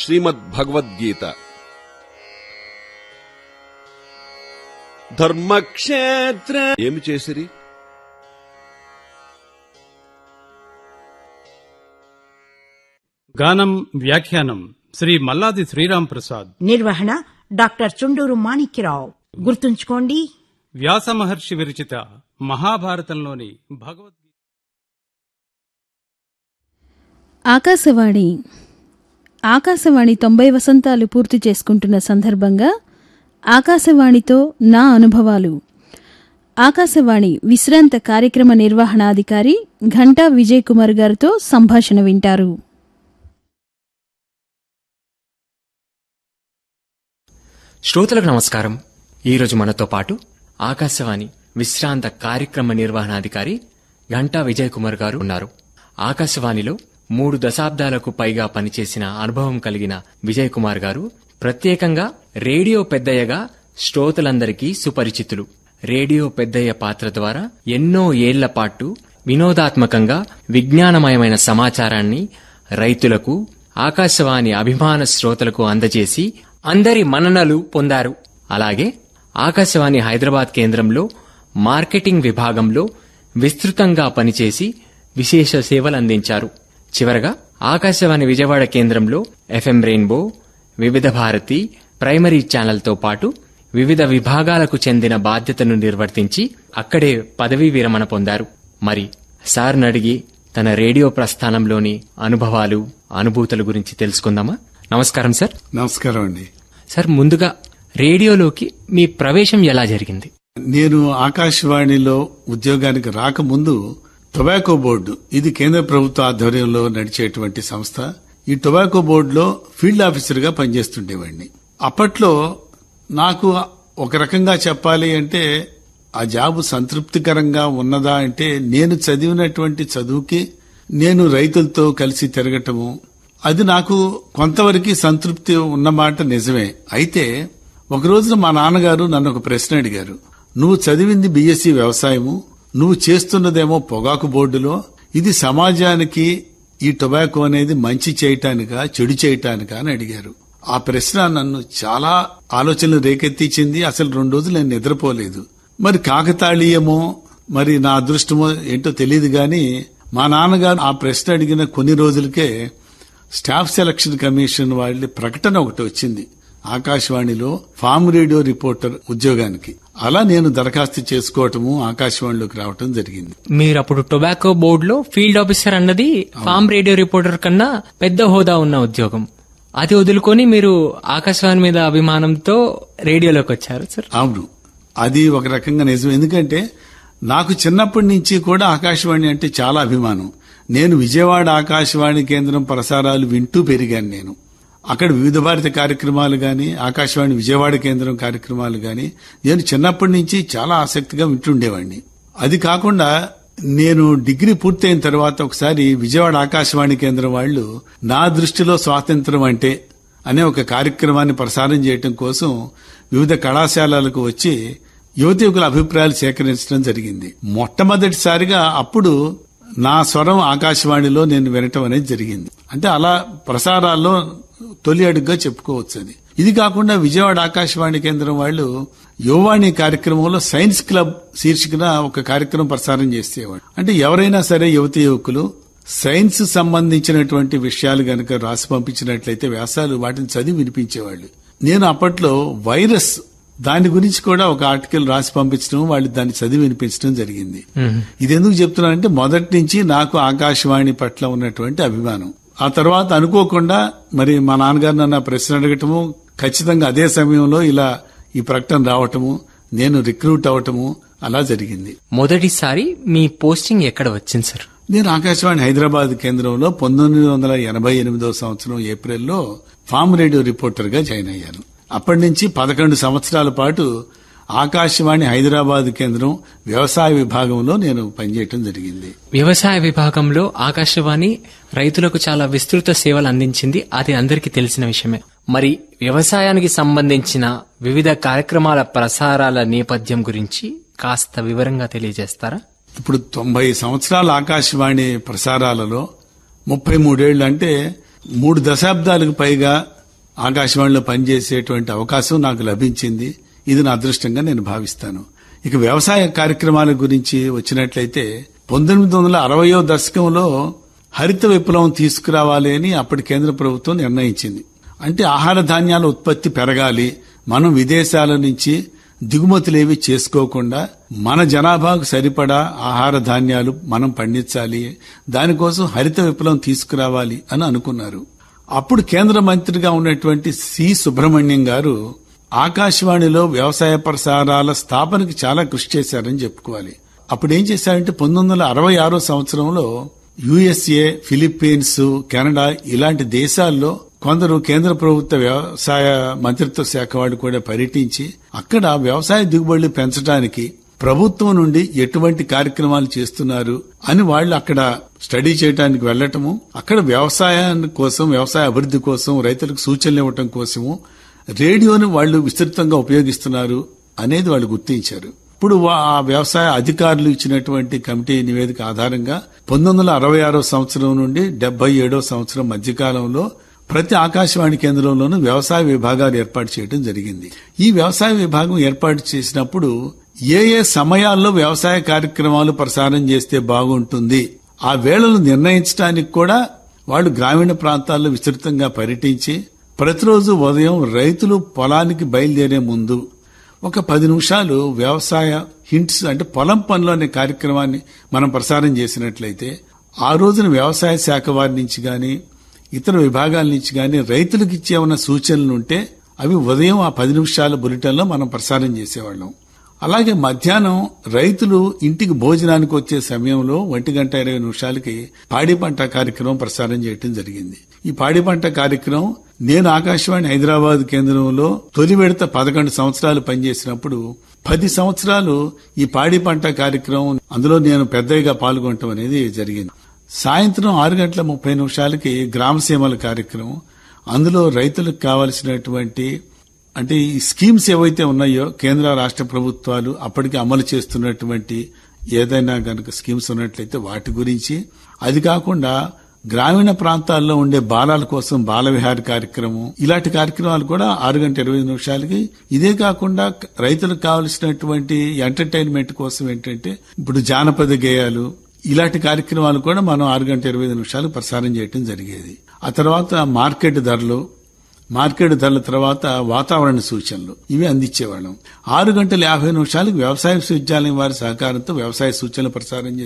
శ్రీమద్ భగవద్గీత ధర్మక్షేత్ర ఏమి చేసిరి గానం వ్యాఖ్యానం శ్రీ మల్లాది శ్రీరాం ప్రసాద్ నిర్వహణ డాక్టర్ చుండూరు మాణిక్యరావు గుర్తుంచుకోండి వ్యాస మహర్షి విరచిత మహాభారతంలోని భగవద్గీత ఆకాశవాణి ఆకాశవాణి తొంభై వసంతాలు పూర్తి చేసుకుంటున్న సందర్భంగా ఆకాశవాణితో నా అనుభవాలు ఆకాశవాణి విశ్రాంత కార్యక్రమ నిర్వహణాధికారి ఘంటా విజయ్ కుమార్ గారితో సంభాషణ వింటారు శ్రోతలకు నమస్కారం ఈరోజు మనతో పాటు ఆకాశవాణి విశ్రాంత కార్యక్రమ నిర్వహణాధికారి ఘంటా విజయ్ కుమార్ గారు ఉన్నారు ఆకాశవాణిలో మూడు దశాబ్దాలకు పైగా పనిచేసిన అనుభవం కలిగిన విజయ్ కుమార్ గారు ప్రత్యేకంగా రేడియో పెద్దయ్యగా శ్రోతలందరికీ సుపరిచితులు రేడియో పెద్దయ్య పాత్ర ద్వారా ఎన్నో ఏళ్ల పాటు వినోదాత్మకంగా విజ్ఞానమయమైన సమాచారాన్ని రైతులకు ఆకాశవాణి అభిమాన శ్రోతలకు అందజేసి అందరి మన్ననలు పొందారు అలాగే ఆకాశవాణి హైదరాబాద్ కేంద్రంలో మార్కెటింగ్ విభాగంలో విస్తృతంగా పనిచేసి విశేష సేవలందించారు చివరగా ఆకాశవాణి విజయవాడ కేంద్రంలో ఎఫ్ఎం రెయిన్బో వివిధ భారతి ప్రైమరీ ఛానల్తో పాటు వివిధ విభాగాలకు చెందిన బాధ్యతను నిర్వర్తించి అక్కడే పదవీ విరమణ పొందారు మరి సార్ని అడిగి తన రేడియో ప్రస్థానంలోని అనుభవాలు అనుభూతుల గురించి తెలుసుకుందామా నమస్కారం సార్ నమస్కారం అండి సార్ ముందుగా రేడియోలోకి మీ ప్రవేశం ఎలా జరిగింది నేను ఆకాశవాణిలో ఉద్యోగానికి రాకముందు టొబాకో బోర్డు ఇది కేంద్ర ప్రభుత్వ ఆధ్వర్యంలో నడిచేటువంటి సంస్థ ఈ టొబాకో బోర్డులో ఫీల్డ్ ఆఫీసర్గా పనిచేస్తుండేవాడిని అప్పట్లో నాకు ఒక రకంగా చెప్పాలి అంటే ఆ జాబ్ సంతృప్తికరంగా ఉన్నదా అంటే నేను చదివినటువంటి చదువుకి నేను రైతులతో కలిసి తిరగటము అది నాకు కొంతవరకు సంతృప్తి ఉన్నమాట నిజమే అయితే ఒక రోజున మా నాన్నగారు నన్ను ఒక ప్రశ్న అడిగారు నువ్వు చదివింది బీఎస్సీ వ్యవసాయము నువ్వు చేస్తున్నదేమో పొగాకు బోర్డులో ఇది సమాజానికి ఈ టొబాకో అనేది మంచి చేయటానికా చెడు చేయటానికా అని అడిగారు ఆ ప్రశ్న నన్ను చాలా ఆలోచనలు రేకెత్తించింది అసలు రెండు రోజులు నేను నిద్రపోలేదు మరి కాకతాళీయమో మరి నా అదృష్టమో ఏంటో తెలియదు గాని మా నాన్నగారు ఆ ప్రశ్న అడిగిన కొన్ని రోజులకే స్టాఫ్ సెలక్షన్ కమిషన్ వాళ్ళ ప్రకటన ఒకటి వచ్చింది ఆకాశవాణిలో ఫామ్ రేడియో రిపోర్టర్ ఉద్యోగానికి అలా నేను దరఖాస్తు చేసుకోవటము ఆకాశవాణిలోకి రావటం జరిగింది మీరు అప్పుడు టొబాకో బోర్డులో ఫీల్డ్ ఆఫీసర్ అన్నది ఫామ్ రేడియో రిపోర్టర్ కన్నా పెద్ద హోదా ఉన్న ఉద్యోగం అది వదులుకొని మీరు ఆకాశవాణి మీద అభిమానంతో రేడియోలోకి వచ్చారు సార్ అవును అది ఒక రకంగా నిజం ఎందుకంటే నాకు చిన్నప్పటి నుంచి కూడా ఆకాశవాణి అంటే చాలా అభిమానం నేను విజయవాడ ఆకాశవాణి కేంద్రం ప్రసారాలు వింటూ పెరిగాను నేను అక్కడ వివిధ భారతి కార్యక్రమాలు గాని ఆకాశవాణి విజయవాడ కేంద్రం కార్యక్రమాలు గాని నేను చిన్నప్పటి నుంచి చాలా ఆసక్తిగా వింటుండేవాడిని అది కాకుండా నేను డిగ్రీ పూర్తయిన తర్వాత ఒకసారి విజయవాడ ఆకాశవాణి కేంద్రం వాళ్ళు నా దృష్టిలో స్వాతంత్రం అంటే అనే ఒక కార్యక్రమాన్ని ప్రసారం చేయటం కోసం వివిధ కళాశాలలకు వచ్చి యువతి యువకుల అభిప్రాయాలు సేకరించడం జరిగింది మొట్టమొదటిసారిగా అప్పుడు నా స్వరం ఆకాశవాణిలో నేను వినటం అనేది జరిగింది అంటే అలా ప్రసారాల్లో తొలి అడుగుగా చెప్పుకోవచ్చు అది ఇది కాకుండా విజయవాడ ఆకాశవాణి కేంద్రం వాళ్ళు యువవాణి కార్యక్రమంలో సైన్స్ క్లబ్ శీర్షికన ఒక కార్యక్రమం ప్రసారం చేసేవాడు అంటే ఎవరైనా సరే యువతి యువకులు సైన్స్ సంబంధించినటువంటి విషయాలు గనక రాసి పంపించినట్లయితే వ్యాసాలు వాటిని చదివి వినిపించేవాళ్ళు నేను అప్పట్లో వైరస్ దాని గురించి కూడా ఒక ఆర్టికల్ రాసి పంపించడం వాళ్ళు దాన్ని చదివి వినిపించడం జరిగింది ఇది ఎందుకు చెప్తున్నానంటే మొదటి నుంచి నాకు ఆకాశవాణి పట్ల ఉన్నటువంటి అభిమానం ఆ తర్వాత అనుకోకుండా మరి మా నాన్నగారు నన్ను ఆ ప్రశ్న అడగటము ఖచ్చితంగా అదే సమయంలో ఇలా ఈ ప్రకటన రావటము నేను రిక్రూట్ అవటము అలా జరిగింది మొదటిసారి మీ పోస్టింగ్ ఎక్కడ వచ్చింది సార్ నేను ఆకాశవాణి హైదరాబాద్ కేంద్రంలో పంతొమ్మిది వందల ఎనభై ఎనిమిదో సంవత్సరం ఏప్రిల్లో ఫామ్ రేడియో రిపోర్టర్ గా జాయిన్ అయ్యాను అప్పటి నుంచి పదకొండు సంవత్సరాల పాటు ఆకాశవాణి హైదరాబాద్ కేంద్రం వ్యవసాయ విభాగంలో నేను పనిచేయటం జరిగింది వ్యవసాయ విభాగంలో ఆకాశవాణి రైతులకు చాలా విస్తృత సేవలు అందించింది అది అందరికీ తెలిసిన విషయమే మరి వ్యవసాయానికి సంబంధించిన వివిధ కార్యక్రమాల ప్రసారాల నేపథ్యం గురించి కాస్త వివరంగా తెలియజేస్తారా ఇప్పుడు తొంభై సంవత్సరాల ఆకాశవాణి ప్రసారాలలో ముప్పై మూడేళ్లు అంటే మూడు దశాబ్దాలకు పైగా ఆకాశవాణిలో పనిచేసేటువంటి అవకాశం నాకు లభించింది ఇది నా అదృష్టంగా నేను భావిస్తాను ఇక వ్యవసాయ కార్యక్రమాల గురించి వచ్చినట్లయితే పంతొమ్మిది వందల అరవయో దశకంలో హరిత విప్లవం తీసుకురావాలి అని అప్పటి కేంద్ర ప్రభుత్వం నిర్ణయించింది అంటే ఆహార ధాన్యాల ఉత్పత్తి పెరగాలి మనం విదేశాల నుంచి దిగుమతులేవి చేసుకోకుండా మన జనాభాకు సరిపడా ఆహార ధాన్యాలు మనం పండించాలి దానికోసం హరిత విప్లవం తీసుకురావాలి అని అనుకున్నారు అప్పుడు కేంద్ర మంత్రిగా ఉన్నటువంటి సి సుబ్రహ్మణ్యం గారు ఆకాశవాణిలో వ్యవసాయ ప్రసారాల స్థాపనకి చాలా కృషి చేశారని చెప్పుకోవాలి అప్పుడు ఏం చేశారంటే పంతొమ్మిది వందల అరవై ఆరో సంవత్సరంలో యుఎస్ఏ ఫిలిప్పీన్స్ కెనడా ఇలాంటి దేశాల్లో కొందరు కేంద్ర ప్రభుత్వ వ్యవసాయ మంత్రిత్వ శాఖ వాళ్ళు కూడా పర్యటించి అక్కడ వ్యవసాయ దిగుబడులు పెంచడానికి ప్రభుత్వం నుండి ఎటువంటి కార్యక్రమాలు చేస్తున్నారు అని వాళ్ళు అక్కడ స్టడీ చేయడానికి వెళ్లటము అక్కడ వ్యవసాయాన్ని కోసం వ్యవసాయ అభివృద్ధి కోసం రైతులకు సూచనలు ఇవ్వటం కోసము రేడియోని వాళ్ళు విస్తృతంగా ఉపయోగిస్తున్నారు అనేది వాళ్ళు గుర్తించారు ఇప్పుడు వా- ఆ వ్యవసాయ అధికారులు ఇచ్చినటువంటి కమిటీ నివేదిక ఆధారంగా పంతొమ్మిది వందల అరవై ఆరో సంవత్సరం నుండి డెబ్బై ఏడో సంవత్సరం మధ్యకాలంలో ప్రతి ఆకాశవాణి కేంద్రంలోనూ వ్యవసాయ విభాగాలు ఏర్పాటు చేయడం జరిగింది ఈ వ్యవసాయ విభాగం ఏర్పాటు చేసినప్పుడు ఏ ఏ సమయాల్లో వ్యవసాయ కార్యక్రమాలు ప్రసారం చేస్తే బాగుంటుంది ఆ వేళలు నిర్ణయించడానికి కూడా వాళ్ళు గ్రామీణ ప్రాంతాల్లో విస్తృతంగా పర్యటించి ప్రతిరోజు ఉదయం రైతులు పొలానికి బయలుదేరే ముందు ఒక పది నిమిషాలు వ్యవసాయ హింట్స్ అంటే పొలం పనులు అనే కార్యక్రమాన్ని మనం ప్రసారం చేసినట్లయితే ఆ రోజున వ్యవసాయ శాఖ వారి నుంచి గాని ఇతర విభాగాల నుంచి గాని రైతులకు ఇచ్చే ఉన్న సూచనలు ఉంటే అవి ఉదయం ఆ పది నిమిషాల బులెటిన్లో మనం ప్రసారం చేసేవాళ్ళం అలాగే మధ్యాహ్నం రైతులు ఇంటికి భోజనానికి వచ్చే సమయంలో ఒంటి గంట ఇరవై నిమిషాలకి పాడి పంట కార్యక్రమం ప్రసారం చేయడం జరిగింది ఈ పాడి పంట కార్యక్రమం నేను ఆకాశవాణి హైదరాబాద్ కేంద్రంలో తొలి విడత పదకొండు సంవత్సరాలు పనిచేసినప్పుడు పది సంవత్సరాలు ఈ పాడి పంట కార్యక్రమం అందులో నేను పెద్దగా పాల్గొనటం అనేది జరిగింది సాయంత్రం ఆరు గంటల ముప్పై నిమిషాలకి గ్రామసీమల కార్యక్రమం అందులో రైతులకు కావలసినటువంటి అంటే ఈ స్కీమ్స్ ఏవైతే ఉన్నాయో కేంద్ర రాష్ట్ర ప్రభుత్వాలు అప్పటికి అమలు చేస్తున్నటువంటి ఏదైనా గనుక స్కీమ్స్ ఉన్నట్లయితే వాటి గురించి అది కాకుండా గ్రామీణ ప్రాంతాల్లో ఉండే బాలల కోసం బాల విహార కార్యక్రమం ఇలాంటి కార్యక్రమాలు కూడా ఆరు గంట ఇరవై ఐదు నిమిషాలకి ఇదే కాకుండా రైతులకు కావలసినటువంటి ఎంటర్టైన్మెంట్ కోసం ఏంటంటే ఇప్పుడు జానపద గేయాలు ఇలాంటి కార్యక్రమాలు కూడా మనం ఆరు గంట ఇరవై ఐదు నిమిషాలు ప్రసారం చేయడం జరిగేది ఆ తర్వాత మార్కెట్ ధరలు మార్కెట్ ధరల తర్వాత వాతావరణ సూచనలు ఇవి అందించేవాళ్ళం ఆరు గంటల యాభై నిమిషాలకు వ్యవసాయ విశ్వవిద్యాలయం వారి సహకారంతో వ్యవసాయ సూచనలు ప్రసారం చేసి